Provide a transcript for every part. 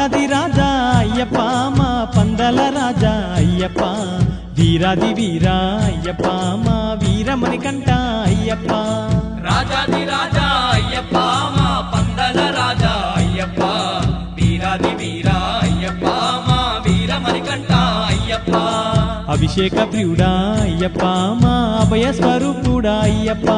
రాజాది రాజా అయ్యప్ప మా పందల రాజా అయ్యప్ప వీరాది వీరా అయ్యప్ప మా వీరమణి కంట అయ్యప్ప రాజాది రాజా అయ్యప్ప మా పందల రాజా అయ్యప్ప వీరాది వీరా అయ్యప్ప మా వీర మరికంట అయ్యప్ప అభిషేక ప్రియుడా అయ్యప్ప మా అభయ స్వరూపుడా అయ్యప్ప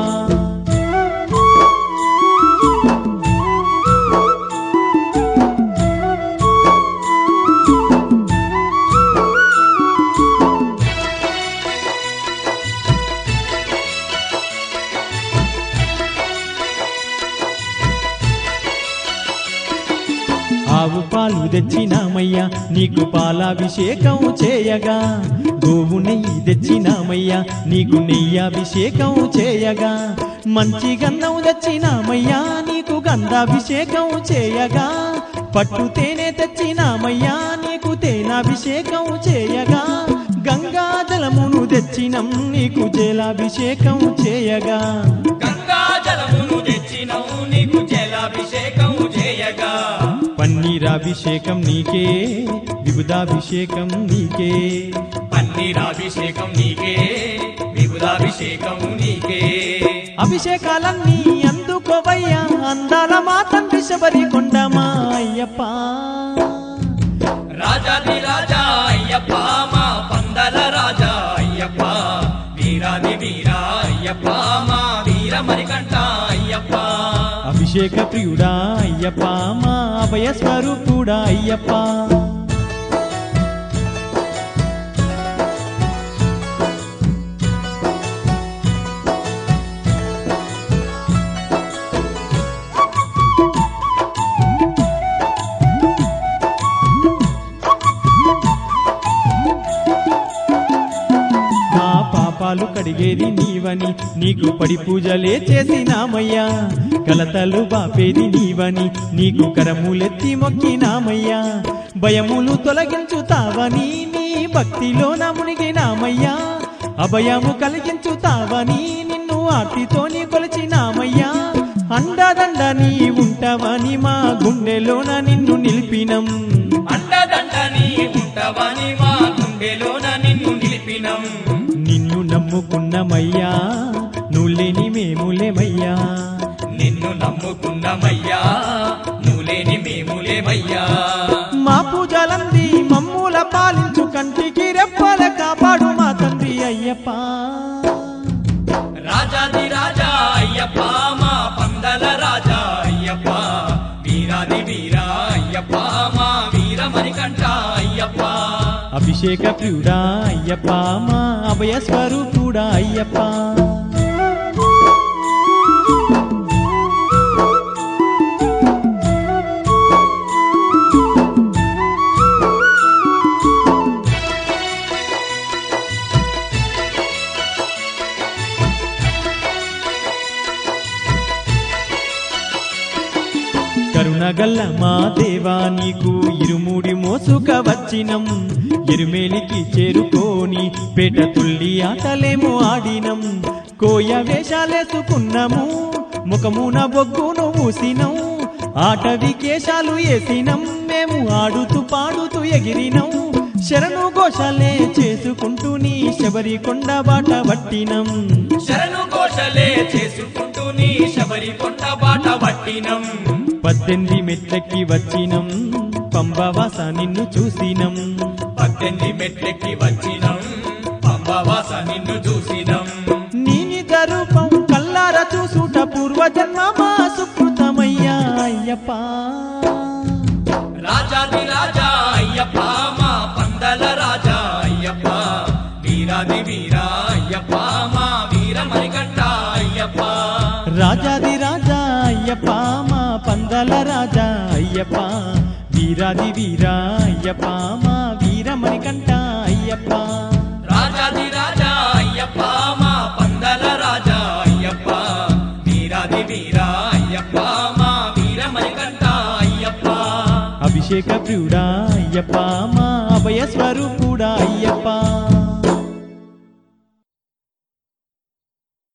ఆవు పాలు తెచ్చినామయ్యా నీకు పాలాభిషేకం చేయగా గోవు నెయ్యి తెచ్చినామయ్యా నీకు నెయ్యాభిషేకం చేయగా మంచి గంధం తెచ్చినామయ్యా నీకు గంధాభిషేకం చేయగా పట్టు తేనె తెచ్చినామయ్యా నీకు తేనాభిషేకం చేయగా గంగా జలమును తెచ్చినం నీకు జలాభిషేకం చేయగా గంగా జలమును తెచ్చినవు నీకు జలాభిషేకం చేయగా పన్నీరాభిషేకం నీకే విబుధాభిషేకం నీకే పన్నీరాభిషేకం నీకే విబుధాభిషేకం నీకే అభిషేకాలన్నీ అందుకోవయ్యా అందాల మాతం విషబరి కొండమా అయ్యప్ప రాజాది రాజా అయ్యప్ప మా పందల రాజా అయ్యప్ప వీరాది వీరా అయ్యప్ప మా వీర మరికంట అయ్యప్ప అభిషేక ప్రియుడా అయ్యప్ప మా అభయ స్వరూపుడా అయ్యప్ప మా పాపాలు కడిగేది నీవని నీకు పడి పూజలే చేసినామయ్యా కలతలు బాపేది నీవని నీకు కరములెత్తి మొక్కినామయ్యా భయములు తొలగించుతావని నీ భక్తిలో మునిగినామయ్యా అభయము కలిగించుతావని నిన్ను ఆర్తితోని కొలిచినామయ్యా అండదండ నీ ఉంటావని మా గుండెలోన నిన్ను నిలిపినం అండదండ నీ ఉంటవని మా గుండెలోన నిన్ను నిలిపినం నిన్ను నమ్ముకున్నమయ్యా నువ్వు లేని మేములేమయ్యా నిన్ను నమ్ముకున్నమయ్యా నువ్వులేని మేములేమయ్యా మా పూజలంది మమ్ముల పాలించు కంటికి రెప్పల కాపాడు మా తండ్రి అయ్యప్ప రాజాది రాజా అయ్యప్ప మా పందల రాజా అయ్యప్ప వీరాది వీరా అయ్యప్ప మా వీర మరికంట అయ్యప్ప అభిషేక ప్రియుడా అయ్యప్ప మా అభయ స్వరూపుడా అయ్యప్ప కరుణగల్ల మా దేవా నీకు ఇరుముడి మోసుక వచ్చినం ఎరుమేలికి చేరుకోని పేట తుల్లి ఆటలేమో ఆడినం కోయ వేషాలేసుకున్నాము ముఖమున బొగ్గును ఊసినం ఆటవి కేశాలు వేసినం మేము ఆడుతూ పాడుతూ ఎగిరినం శరణు ఘోషాలే చేసుకుంటూ నీ శబరి కొండ బాట పట్టినం శరణు ఘోషలే చేసుకుంటూ నీ శబరి కొండ బాట పట్టినం పద్దెనిమిది మెట్లెక్కి వచ్చినం పంబవాస నిన్ను చూసినం పద్దెనిమిది మెట్లెక్కి వచ్చినం పంబవాస నిన్ను చూసినం నీ నిజ రూపం కల్లార చూసుట పూర్వజన్మ మా సుకృతమయ్యా అయ్యప్ప రాజాది రాజా అయ్యప్ప మా పందల రాజా అయ్యప్ప వీరాది వీరా అయ్యప్ప మా వీర మరికంట అయ్యప్ప రాజాది రాజా అయ్యప్ప మా పందల రాజా అయ్యప్ప వీరాది వీరా అయ్యప్ప మా వీరమణి కంట అయ్యప్ప రాజాది రాజా అయ్యప్ప మా పందల రాజా అయ్యప్ప వీరాది వీరా అయ్యప్ప మా వీర మరికంట అయ్యప్ప అభిషేక ప్రియుడా అయ్యప్ప మా అభయ స్వరూపుడా అయ్యప్ప